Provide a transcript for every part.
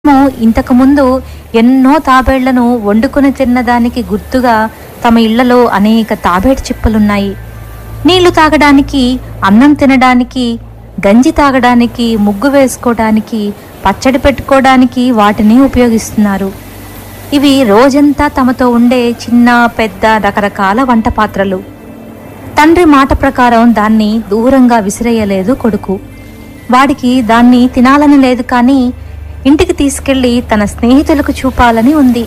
మేము ఇంతకుముందు ఎన్నో తాబేళ్లను వండుకొని తిన్నదానికి గుర్తుగా తమ ఇళ్లలో అనేక తాబేడు చిప్పలున్నాయి నీళ్లు తాగడానికి అన్నం తినడానికి గంజి తాగడానికి ముగ్గు వేసుకోవడానికి పచ్చడి పెట్టుకోవడానికి వాటిని ఉపయోగిస్తున్నారు ఇవి రోజంతా తమతో ఉండే చిన్న పెద్ద రకరకాల వంట పాత్రలు తండ్రి మాట ప్రకారం దాన్ని దూరంగా విసిరేయలేదు కొడుకు వాడికి దాన్ని తినాలని లేదు కానీ ఇంటికి తీసుకెళ్లి తన స్నేహితులకు చూపాలని ఉంది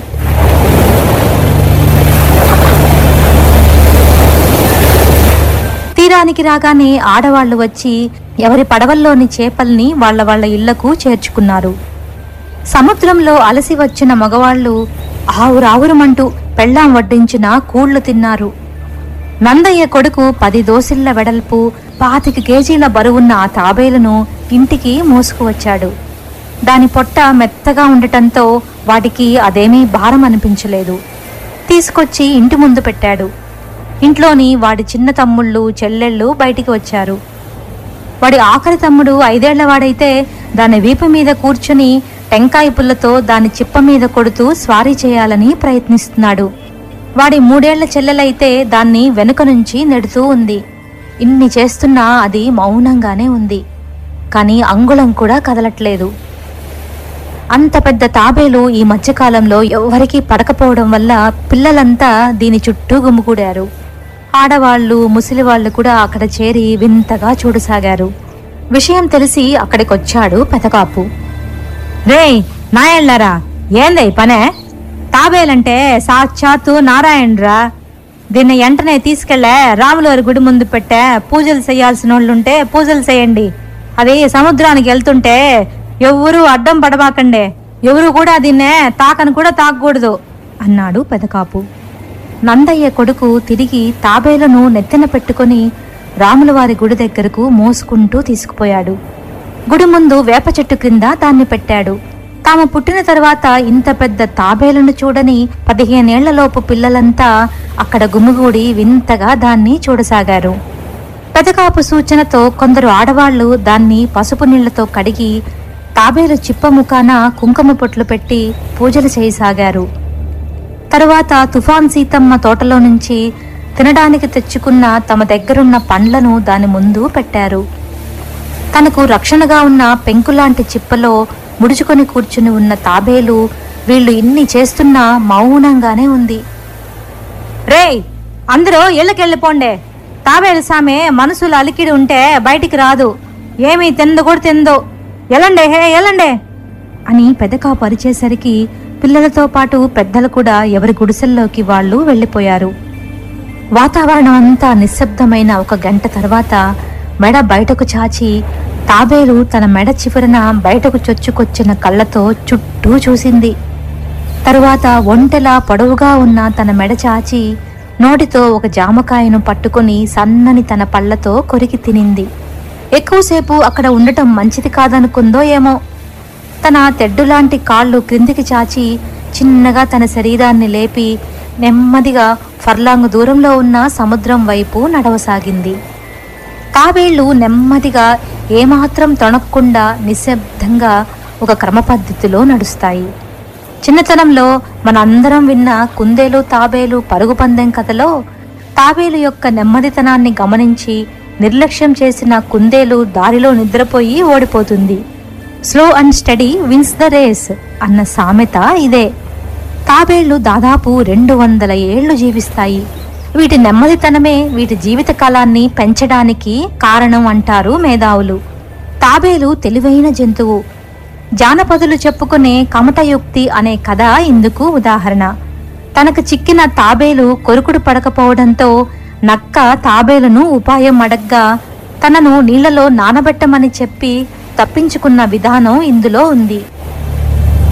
తీరానికి రాగానే ఆడవాళ్లు వచ్చి ఎవరి పడవల్లోని చేపల్ని వాళ్ళ వాళ్ళ ఇళ్లకు చేర్చుకున్నారు సముద్రంలో అలసి వచ్చిన మగవాళ్లు ఆవురావురమంటూ పెళ్ళాం వడ్డించిన కూళ్లు తిన్నారు నందయ్య కొడుకు పది దోసిళ్ల వెడల్పు పాతిక కేజీల బరువున్న ఆ తాబేలును ఇంటికి మోసుకువచ్చాడు దాని పొట్ట మెత్తగా ఉండటంతో వాటికి అదేమీ భారం అనిపించలేదు తీసుకొచ్చి ఇంటి ముందు పెట్టాడు ఇంట్లోని వాడి చిన్న తమ్ముళ్ళు చెల్లెళ్ళు బయటికి వచ్చారు వాడి ఆఖరి తమ్ముడు ఐదేళ్లవాడైతే దాని వీపు మీద కూర్చుని టెంకాయ పుల్లతో దాని చిప్ప మీద కొడుతూ స్వారీ చేయాలని ప్రయత్నిస్తున్నాడు వాడి మూడేళ్ల చెల్లెలైతే దాన్ని వెనుక నుంచి నెడుతూ ఉంది ఇన్ని చేస్తున్నా అది మౌనంగానే ఉంది కానీ అంగుళం కూడా కదలట్లేదు అంత పెద్ద తాబేలు ఈ మధ్యకాలంలో ఎవరికీ పడకపోవడం వల్ల పిల్లలంతా దీని చుట్టూ గుమ్ముకూడారు ఆడవాళ్లు ముసలివాళ్లు కూడా అక్కడ చేరి వింతగా చూడసాగారు విషయం తెలిసి అక్కడికొచ్చాడు పెదకాపు రేయ్ నాయళ్ళరా ఏందై పనే తాబేలంటే సాక్షాత్తు నారాయణరా దీన్ని వెంటనే తీసుకెళ్లే రాములవారి గుడి ముందు పెట్టే పూజలు చేయాల్సిన వాళ్ళుంటే పూజలు చేయండి అది సముద్రానికి వెళ్తుంటే ఎవరు అడ్డం పడబాకండే ఎవరు కూడా దీన్నే తాకను కూడా తాకకూడదు అన్నాడు పెదకాపు నందయ్య కొడుకు తిరిగి తాబేలను నెత్తిన పెట్టుకొని రాములవారి గుడి దగ్గరకు మోసుకుంటూ తీసుకుపోయాడు గుడి ముందు వేప చెట్టు క్రింద దాన్ని పెట్టాడు తాము పుట్టిన తర్వాత ఇంత పెద్ద తాబేలను చూడని పదిహేనేళ్లలోపు పిల్లలంతా అక్కడ గుమిగూడి వింతగా దాన్ని చూడసాగారు పెదకాపు సూచనతో కొందరు ఆడవాళ్లు దాన్ని పసుపు నీళ్లతో కడిగి తాబేలు చిప్ప ముఖాన కుంకుమ పొట్లు పెట్టి పూజలు చేయసాగారు తరువాత తుఫాన్ సీతమ్మ తోటలో నుంచి తినడానికి తెచ్చుకున్న తమ దగ్గరున్న పండ్లను దాని ముందు పెట్టారు తనకు రక్షణగా ఉన్న పెంకులాంటి చిప్పలో ముడుచుకొని కూర్చుని ఉన్న తాబేలు వీళ్ళు ఇన్ని చేస్తున్నా మౌనంగానే ఉంది రేయ్ అందరూ ఇళ్ళకెళ్ళిపోండే తాబేలు సామె మనసులో అలికిడి ఉంటే బయటికి రాదు ఏమీ తిందో కూడా తిందో ఎలండే హే ఎలండే అని పెదకా పరిచేసరికి పిల్లలతో పాటు పెద్దలు కూడా ఎవరి గుడిసెల్లోకి వాళ్ళు వెళ్ళిపోయారు వాతావరణం అంతా నిశ్శబ్దమైన ఒక గంట తర్వాత మెడ బయటకు చాచి తాబేలు తన మెడ చివరన బయటకు చొచ్చుకొచ్చిన కళ్ళతో చుట్టూ చూసింది తరువాత ఒంటెలా పొడవుగా ఉన్న తన మెడ చాచి నోటితో ఒక జామకాయను పట్టుకొని సన్నని తన పళ్ళతో కొరికి తినింది ఎక్కువసేపు అక్కడ ఉండటం మంచిది కాదనుకుందో ఏమో తన తెడ్డులాంటి కాళ్ళు క్రిందికి చాచి చిన్నగా తన శరీరాన్ని లేపి నెమ్మదిగా ఫర్లాంగు దూరంలో ఉన్న సముద్రం వైపు నడవసాగింది తాబేళ్లు నెమ్మదిగా ఏమాత్రం తొణక్కుండా నిశ్శబ్దంగా ఒక క్రమ పద్ధతిలో నడుస్తాయి చిన్నతనంలో మనందరం విన్న కుందేలు తాబేలు పరుగు పందెం కథలో తాబేలు యొక్క నెమ్మదితనాన్ని గమనించి నిర్లక్ష్యం చేసిన కుందేలు దారిలో నిద్రపోయి ఓడిపోతుంది slow and steady wins the race అన్న సామెత ఇదే తాబేళ్లు దాదాపు రెండు వందల ఏళ్లు జీవిస్తాయి వీటి నెమ్మదితనమే వీటి జీవిత కాలాన్ని పెంచడానికి కారణం అంటారు మేధావులు తాబేలు తెలివైన జంతువు జానపదులు చెప్పుకునే కమటయుక్తి అనే కథ ఇందుకు ఉదాహరణ తనకు చిక్కిన తాబేలు కొరుకుడు పడకపోవడంతో నక్క తాబేలును ఉపాయం అడగ్గా తనను నీళ్లలో నానబెట్టమని చెప్పి తప్పించుకున్న విధానం ఇందులో ఉంది